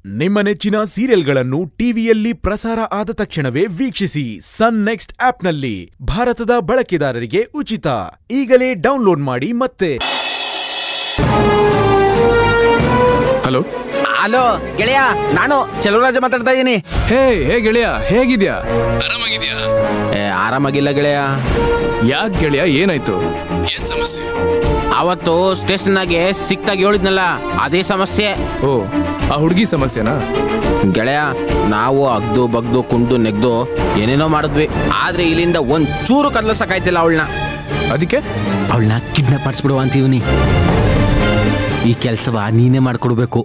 ನಿಮ್ಮ ನೆಚ್ಚಿನ ಸೀರಿಯಲ್ಗಳನ್ನು ಟಿವಿಯಲ್ಲಿ ಪ್ರಸಾರ ಆದ ತಕ್ಷಣವೇ ವೀಕ್ಷಿಸಿ ಸನ್ ನೆಕ್ಸ್ಟ್ ಆಪ್ನಲ್ಲಿ ಭಾರತದ ಬಳಕೆದಾರರಿಗೆ ಉಚಿತ ಈಗಲೇ ಡೌನ್ಲೋಡ್ ಮಾಡಿ ಮತ್ತೆ ಹಲೋ ಹಲೋ ಗೆಳೆಯ ನಾನು ಚೆಲುವರಾಜ ಮಾತಾಡ್ತಾ ಇದ್ದೀನಿ ಹೇ ಹೇ ಗೆಳೆಯ ಹೇಗಿದ್ಯಾ ಆರಾಮಾಗಿದ್ಯಾ ಏ ಆರಾಮಾಗಿಲ್ಲ ಗೆಳೆಯ ಯಾಕೆ ಗೆಳೆಯ ಏನಾಯ್ತು ಏನ್ ಸಮಸ್ಯೆ ಅವತ್ತು ಸ್ಟೇಷನ್ನಾಗೆ ಸಿಕ್ತಾಗಿ ಹೇಳಿದ್ನಲ್ಲ ಅದೇ ಸಮಸ್ಯೆ ಓ ಆ ಹುಡುಗಿ ಸಮಸ್ಯೆನಾ ಗೆಳೆಯ ನಾವು ಅಗ್ದು ಬಗ್ದು ಕುಂಡು ನೆಗ್ದು ಏನೇನೋ ಮಾಡಿದ್ವಿ ಆದ್ರೆ ಇಲ್ಲಿಂದ ಒಂದ್ ಚೂರು ಕದಲಸಕ್ಕಾಯ್ತಿಲ್ಲ ಅವಳನ್ನ ಅದಕ್ಕೆ ಅವಳನ್ನ ಕಿಡ್ನಾಪ್ ಮಾಡಿಸ್ಬಿಡುವ ಅಂತೀವ್ನಿ ಈ ಕೆಲ್ಸವ ನೀನೇ ಮಾಡ್ಕೊಡ್ಬೇಕು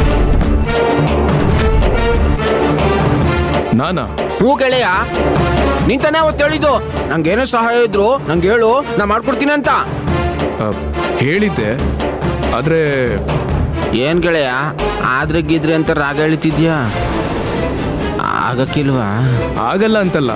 ನಾನಾ ಹ್ಞೂ ಗೆಳೆಯ ನಿಂತಾನೆ ಅವತ್ತು ಹೇಳಿದ್ದು ನಂಗೆ ಏನೋ ಸಹಾಯ ಇದ್ರು ನಂಗೆ ಹೇಳು ನಾ ಮಾಡ್ಕೊಡ್ತೀನಿ ಅಂತ ಆ, ಹೇಳಿದ್ದೆ ಆದ್ರೆ ಏನ್ ಗೆಳೆಯ ಆದ್ರೆ ಗಿದ್ರೆ ಅಂತ ರಾಗ ಎಳಿತಿದ್ಯಾ ಆಗಕ್ಕಿಲ್ವಾ ಆಗಲ್ಲ ಅಂತಲ್ಲ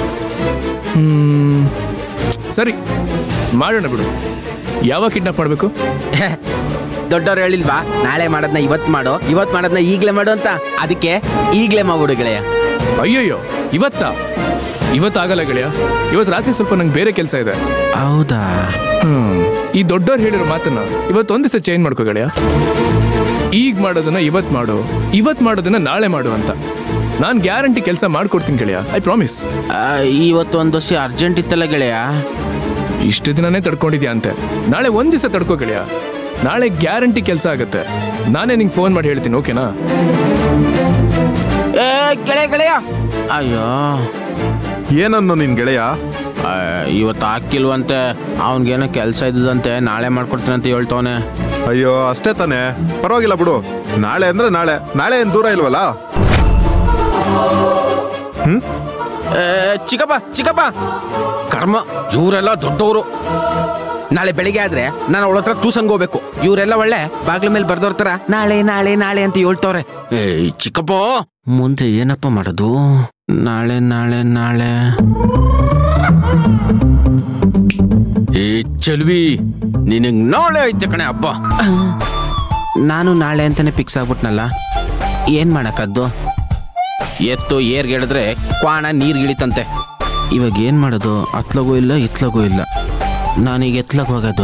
ಹ್ಮ್ ಸರಿ ಮಾಡೋಣ ಬಿಡು ಯಾವಾಗ ಕಿಡ್ನಾಪ್ ಮಾಡಬೇಕು ದೊಡ್ಡವ್ರು ಹೇಳಿಲ್ವಾ ನಾಳೆ ಮಾಡೋದ್ನ ಇವತ್ ಮಾಡು ಇವತ್ ಮಾಡೋದ್ನ ಈಗ್ಲೇ ಮಾಡು ಅಂತ ಅದಕ್ಕೆ ಈಗ್ಲೇ ಮಾಡ್ಬಿಡು ಗೆಳೆಯ ಅಯ್ಯಯ್ಯೋ ಇವತ್ತಾ ಇವತ್ತಾಗಲ್ಲ ಗೆಳೆಯ ಇವತ್ತು ರಾತ್ರಿ ಸ್ವಲ್ಪ ನಂಗೆ ಬೇರೆ ಕೆಲಸ ಇದೆ ಹೌದಾ ಹ್ಮ್ ಈ ದೊಡ್ಡವ್ರು ಹೇಳಿರೋ ಮಾತನ್ನ ಇವತ್ತೊಂದ್ ದಿವಸ ಚೇಂಜ್ ಮಾಡ್ಕೋ ಗೆಳೆಯ ಈಗ ಮಾಡೋದನ್ನ ಇವತ್ ಮಾಡು ಇವತ್ ಮಾಡೋದನ್ನ ನಾಳೆ ಮಾಡು ಅಂತ ನಾನ್ ಗ್ಯಾರಂಟಿ ಕೆಲಸ ಮಾಡ್ಕೊಡ್ತೀನಿ ಗೆಳೆಯ ಐ ಪ್ರಾಮಿಸ್ ಆ, ಇವತ್ತು ಒಂದು ವರ್ಷ ಅರ್ಜೆಂಟ್ ಇತ್ತಲ್ಲ ಗೆಳೆಯ ಇಷ್ಟು ದಿನನೇ ತಡ್ಕೊಂಡಿದ್ಯಾ ಅಂತೆ ನಾಳೆ ಒಂದ್ ದಿವಸ ತಡ್ಕೋ ಗೆಳೆಯ ನಾಳೆ ಗ್ಯಾರಂಟಿ ಕೆಲಸ ಆಗತ್ತೆ ನಾನೇ ನಿಂಗೆ ಫೋನ್ ಮಾಡಿ ಹೇಳ್ತೀನಿ ಓಕೆನಾ ಏ ಗೆಳೆಯ ಗೆಳೆಯ ಅಯ್ಯೋ ಏನನ್ನು ನಿನ್ ಗೆಳೆಯ ಆ, ಇವತ್ತು ಹಾಕಿಲ್ವಂತೆ ಅವನ್ಗೇನೋ ಕೆಲಸ ಇದ್ದದಂತೆ ನಾಳೆ ಮಾಡ್ಕೊಡ್ತೀನಿ ಅಂತ ಹೇಳ್ತವನೆ ಅಯ್ಯೋ ಅಷ್ಟೇ ತಾನೆ ಪರವಾಗಿಲ್ಲ ಬಿಡು ನಾಳೆ ಅಂದ್ರೆ ನಾಳೆ ನಾಳೆ ಏನ್ ದೂರ ಇಲ್ವಲ್ಲ ಏ, ಚಿಕ್ಕಪ್ಪ ಚಿಕ್ಕಪ್ಪ ಕರ್ಮ ಇವರೆಲ್ಲ ದೊಡ್ಡವರು ನಾಳೆ ಬೆಳಿಗ್ಗೆ ಆದ್ರೆ ನಾನು ಅವಳ ಹತ್ರ ಟ್ಯೂಷನ್ಗೆ ಹೋಗ್ಬೇಕು ಇವರೆಲ್ಲ ಒಳ್ಳೆ ಬಾಗ್ಲ ಮೇಲೆ ಬರ್ದೋರ್ತಾರ ನಾಳೆ ನಾಳೆ ನಾಳೆ ಅಂತ ಹೇಳ್ತವ್ರೆ ಏ ಚಿಕ್ಕಪ್ಪ ಮುಂದೆ ಏನಪ್ಪ ಮಾಡೋದು ನಾಳೆ ನಾಳೆ ನಾಳೆ ಏ ಚಲ್ವಿ ನಿನಗ್ ನಾಳೆ ಐತೆ ಕಣೆ ಹಬ್ಬ ನಾನು ನಾಳೆ ಅಂತಾನೆ ಫಿಕ್ಸ್ ಆಗ್ಬಿಟ್ನಲ್ಲ ಏನ್ ಮಾಡಕ್ಕದ್ದು ಎತ್ತು ಏರ್ಗೆ ಹೇಳಿದ್ರೆ ಕ್ವಾಣ ನೀರ್ಗಿಳಿತಂತೆ ಇವಾಗ ಏನ್ ಮಾಡೋದು ಅತ್ಲಗೂ ಇಲ್ಲ ಇತ್ಲಗೂ ಇಲ್ಲ ನಾನೀಗ ಎತ್ಲಗ್ ಹೋಗೋದು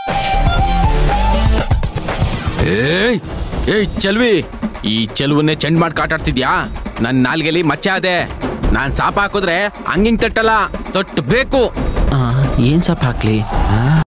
ಏಯ್ ಏಯ್ ಚಲ್ವಿ ಈ ಚೆಲುವನ್ನೇ ಚೆಂಡ್ ಮಾಡಿ ಕಾಟಾಡ್ತಿದ್ಯಾ ನನ್ ನಾಲ್ಗೆಲಿ ಮಚ್ಚೆ ಅದೆ ನಾನ್ ಸಾಪ್ ಹಾಕಿದ್ರೆ ಹಂಗಿಂಗ್ ತಟ್ಟಲ್ಲ ತೊಟ್ಟು ಬೇಕು ಏನ್ ಸಾಪ್ ಹಾಕ್ಲಿ